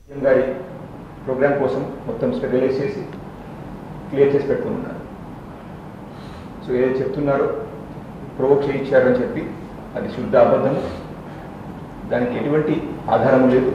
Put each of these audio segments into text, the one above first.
CM గారి programme కోసం మొత్తం స్టెబిలైజ్ చేసి క్లియర్ చేసి పెట్టుకున్నారు సో ఏదైతే చెప్తున్నారో ప్రొవోక్ చేయించారని చెప్పి అది శుద్ధ అబద్ధం దానికి ఎటువంటి ఆధారం లేదు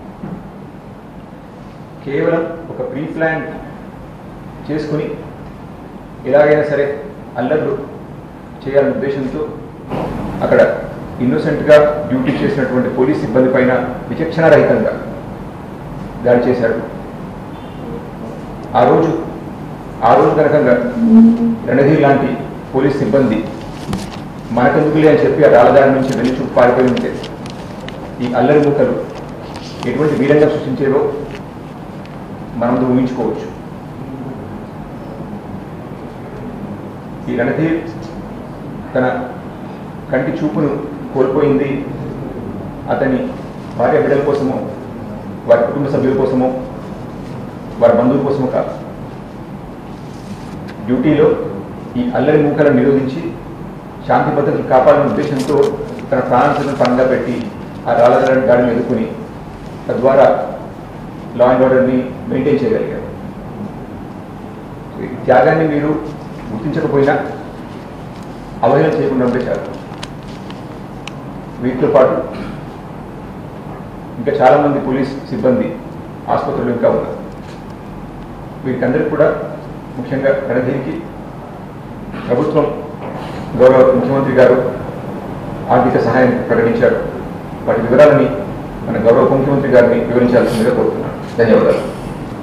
కేవలం ఒక ప్రీ ప్లాన్ చేసుకుని ఎలాగైనా సరే అల్లర్లు చేయాలనే ఉద్దేశంతో అక్కడ ఇన్నోసెంట్గా డ్యూటీ చేసినటువంటి పోలీస్ సిబ్బంది పైన విచక్షణారహితంగా దాడి చేశారు ఆ రోజు ఆ రోజు కనుక రణధీర్ లాంటి పోలీస్ సిబ్బంది మనకెందుకులే అని చెప్పి ఆ రాళ్ళదారి నుంచి వెళ్ళి చూపు పారిపోయి ఉంటే ఈ అల్లరి ముక్కలు ఎటువంటి వీరంగా సృష్టించేవో మనం ఊహించుకోవచ్చు ఈ రణధీర్ తన కంటి చూపును కోల్పోయింది అతని భార్య బిడ్డల కోసమో వారి కుటుంబ సభ్యుల కోసమో వారి బంధువుల కోసమో కాదు డ్యూటీలో ఈ అల్లరి మూకలను నిరోధించి శాంతి భద్రతలు కాపాడాలనే ఉద్దేశంతో తన ప్రాణాలను పనంగా పెట్టి ఆ రాళ్ళ గాడిని ఎదుర్కొని తద్వారా లా అండ్ ఆర్డర్ని మెయింటైన్ చేయగలిగారు ఈ త్యాగాన్ని మీరు గుర్తించకపోయినా అవహేళన చేయకుండా ఉంటే చాలు వీటితో పాటు ఇంకా చాలామంది పోలీస్ సిబ్బంది ఆసుపత్రులు ఇంకా ఉన్నారు వీరికందరికీ కూడా ముఖ్యంగా రణధీరికి ప్రభుత్వం గౌరవ ముఖ్యమంత్రి గారు ఆర్థిక సహాయం ప్రకటించారు వాటి వివరాలని మన గౌరవ ముఖ్యమంత్రి గారిని వివరించాల్సిందిగా కోరుతున్నాను ధన్యవాదాలు